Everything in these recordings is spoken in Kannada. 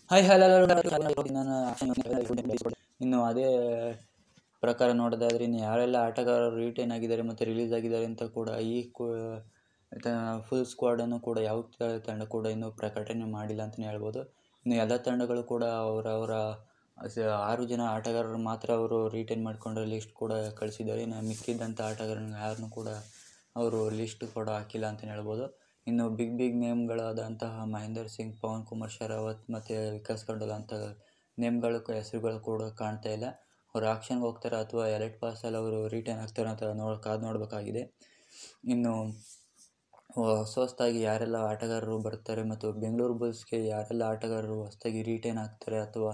ಹಾಯ್ ಹಲೋ ನಾನು ಇನ್ನು ಅದೇ ಪ್ರಕಾರ ನೋಡೋದಾದ್ರೆ ಇನ್ನು ಯಾರೆಲ್ಲ ಆಟಗಾರರು ರಿಟೈನ್ ಆಗಿದ್ದಾರೆ ಮತ್ತು ರಿಲೀಸ್ ಆಗಿದ್ದಾರೆ ಅಂತ ಕೂಡ ಈ ಫುಲ್ ಸ್ಕ್ವಾಡನ್ನು ಕೂಡ ಯಾವ ತಂಡ ಕೂಡ ಇನ್ನೂ ಪ್ರಕಟಣೆ ಮಾಡಿಲ್ಲ ಅಂತಲೇ ಹೇಳ್ಬೋದು ಇನ್ನು ಎಲ್ಲ ತಂಡಗಳು ಕೂಡ ಅವರವರ ಆರು ಜನ ಆಟಗಾರರು ಮಾತ್ರ ಅವರು ರಿಟೈನ್ ಮಾಡಿಕೊಂಡು ಲಿಸ್ಟ್ ಕೂಡ ಕಳಿಸಿದ್ದಾರೆ ಇನ್ನು ಮಿಕ್ಕಿದ್ದಂಥ ಆಟಗಾರರನ್ನ ಯಾರನ್ನೂ ಕೂಡ ಅವರು ಲಿಸ್ಟ್ ಕೂಡ ಹಾಕಿಲ್ಲ ಅಂತಲೇ ಹೇಳ್ಬೋದು ಇನ್ನು ಬಿಗ್ ಬಿಗ್ ನೇಮ್ಗಳಾದಂತಹ ಮಹೇಂದರ್ ಸಿಂಗ್ ಪವನ್ ಕುಮಾರ್ ಶರಾವತ್ ಮತ್ತು ವಿಕಾಸ್ ಕಂಡೋಲ ಅಂತ ನೇಮ್ಗಳು ಹೆಸರುಗಳು ಕೂಡ ಕಾಣ್ತಾ ಇಲ್ಲ ಅವ್ರು ಆಕ್ಷನ್ಗೆ ಹೋಗ್ತಾರೆ ಅಥವಾ ಎಲೆಟ್ ಪಾಸಲ್ಲಿ ಅವರು ರಿಟೈನ್ ಆಗ್ತಾರೆ ಅಂತ ನೋಡಿ ಕಾದು ನೋಡಬೇಕಾಗಿದೆ ಇನ್ನು ಹೊಸ ಹೊಸದಾಗಿ ಯಾರೆಲ್ಲ ಆಟಗಾರರು ಬರ್ತಾರೆ ಮತ್ತು ಬೆಂಗಳೂರು ಬುಲ್ಸ್ಗೆ ಯಾರೆಲ್ಲ ಆಟಗಾರರು ಹೊಸದಾಗಿ ರಿಟೈನ್ ಆಗ್ತಾರೆ ಅಥವಾ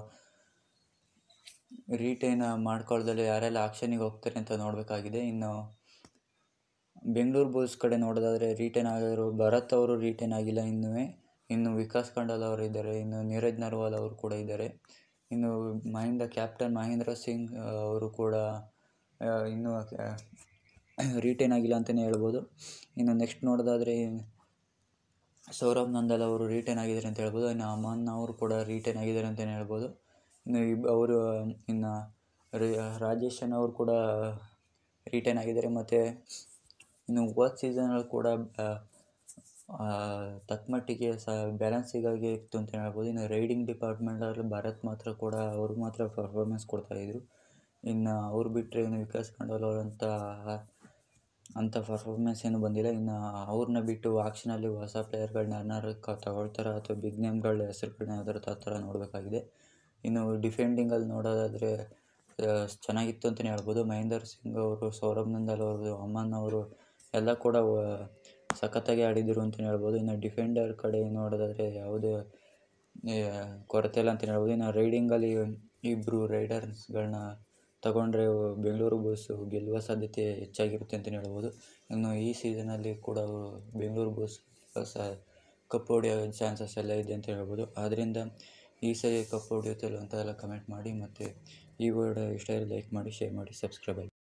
ರಿಟೈನ್ ಮಾಡ್ಕೊಳ್ದಲ್ಲೇ ಯಾರೆಲ್ಲ ಆಕ್ಷನಿಗೆ ಹೋಗ್ತಾರೆ ಅಂತ ನೋಡಬೇಕಾಗಿದೆ ಇನ್ನು ಬೆಂಗಳೂರು ಬುಲ್ಸ್ ಕಡೆ ನೋಡೋದಾದರೆ ರಿಟೈನ್ ಆಗಿರೋ ಭರತ್ ಅವರು ರಿಟೈನ್ ಆಗಿಲ್ಲ ಇನ್ನೂ ಇನ್ನು ವಿಕಾಸ್ ಖಂಡಾಲ್ ಅವರು ಇದ್ದಾರೆ ಇನ್ನು ನೀರಜ್ ನರ್ವಾಲ್ ಅವರು ಕೂಡ ಇದ್ದಾರೆ ಇನ್ನು ಮಹೇಂದ್ರ ಕ್ಯಾಪ್ಟನ್ ಮಹೇಂದ್ರ ಸಿಂಗ್ ಅವರು ಕೂಡ ಇನ್ನೂ ರಿಟೈನ್ ಆಗಿಲ್ಲ ಅಂತಲೇ ಹೇಳ್ಬೋದು ಇನ್ನು ನೆಕ್ಸ್ಟ್ ನೋಡೋದಾದರೆ ಸೌರಭ್ ನಂದಲ್ ಅವರು ರಿಟೈನ್ ಆಗಿದ್ದಾರೆ ಅಂತ ಹೇಳ್ಬೋದು ಇನ್ನು ಅಮನ್ ಅವರು ಕೂಡ ರಿಟೈನ್ ಆಗಿದ್ದಾರೆ ಅಂತಲೇ ಹೇಳ್ಬೋದು ಇನ್ನು ಇಬ್ ಅವರು ಇನ್ನು ರಾಜೇಶನ್ ಅವರು ಕೂಡ ರಿಟೈನ್ ಆಗಿದ್ದಾರೆ ಮತ್ತು ಇನ್ನು ಹೋದ ಸೀಸನಲ್ಲಿ ಕೂಡ ತಕ್ಕಮಟ್ಟಿಗೆ ಸ ಬ್ಯಾಲೆನ್ಸಿಗಾಗಿ ಇತ್ತು ಅಂತ ಹೇಳ್ಬೋದು ಇನ್ನು ರೈಡಿಂಗ್ ಡಿಪಾರ್ಟ್ಮೆಂಟಲ್ಲಿ ಭರತ್ ಮಾತ್ರ ಕೂಡ ಅವರು ಮಾತ್ರ ಪರ್ಫಾರ್ಮೆನ್ಸ್ ಕೊಡ್ತಾಯಿದ್ರು ಇನ್ನು ಅವ್ರು ಬಿಟ್ಟರೆ ಇನ್ನು ವಿಕಾಸ್ ಖಂಡೋಲ್ ಅವರಂಥ ಅಂಥ ಪರ್ಫಾರ್ಮೆನ್ಸ್ ಏನೂ ಬಂದಿಲ್ಲ ಇನ್ನು ಅವ್ರನ್ನ ಬಿಟ್ಟು ಆಕ್ಷನಲ್ಲಿ ಹೊಸ ಪ್ಲೇಯರ್ಗಳನ್ನ ಯಾರನ್ನಾರು ಕ ತಗೊಳ್ತಾರಾ ಅಥವಾ ಬಿಗ್ ನೇಮ್ಗಳ ಹೆಸರುಗಳನ್ನ ಯಾವ್ದಾದ್ರು ತರ್ತಾರ ನೋಡಬೇಕಾಗಿದೆ ಇನ್ನು ಡಿಫೆಂಡಿಂಗಲ್ಲಿ ನೋಡೋದಾದರೆ ಚೆನ್ನಾಗಿತ್ತು ಅಂತಲೇ ಹೇಳ್ಬೋದು ಮಹೇಂದರ್ ಸಿಂಗ್ ಅವರು ಸೌರಭ್ ನಂದಲ್ ಅವರು ಅಮನ್ ಅವರು ಎಲ್ಲ ಕೂಡ ಸಖತ್ತಾಗಿ ಆಡಿದರು ಅಂತಲೇ ಹೇಳ್ಬೋದು ಇನ್ನು ಡಿಫೆಂಡರ್ ಕಡೆ ನೋಡೋದಾದರೆ ಯಾವುದೇ ಕೊರತೆ ಇಲ್ಲ ಅಂತಲೇ ಹೇಳ್ಬೋದು ಇನ್ನು ರೈಡಿಂಗಲ್ಲಿ ಇಬ್ಬರು ರೈಡರ್ಸ್ಗಳನ್ನ ತಗೊಂಡ್ರೆ ಬೆಂಗಳೂರು ಬುಲ್ಸು ಗೆಲ್ಲುವ ಸಾಧ್ಯತೆ ಹೆಚ್ಚಾಗಿರುತ್ತೆ ಅಂತಲೇ ಹೇಳ್ಬೋದು ಇನ್ನು ಈ ಸೀಸನಲ್ಲಿ ಕೂಡ ಬೆಂಗಳೂರು ಬುಲ್ಸ್ ಸ ಕಪ್ ಹೊಡೆಯೋ ಚಾನ್ಸಸ್ ಎಲ್ಲ ಇದೆ ಅಂತ ಹೇಳ್ಬೋದು ಆದ್ದರಿಂದ ಈ ಸರಿ ಕಪ್ ಹೊಡೆಯುತ್ತಲ್ಲ ಅಂತ ಎಲ್ಲ ಕಮೆಂಟ್ ಮಾಡಿ ಮತ್ತು ಈ ವಿಡಿಯೋ ಇಷ್ಟ ಲೈಕ್ ಮಾಡಿ ಶೇರ್ ಮಾಡಿ ಸಬ್ಸ್ಕ್ರೈಬ್ ಆಗಿ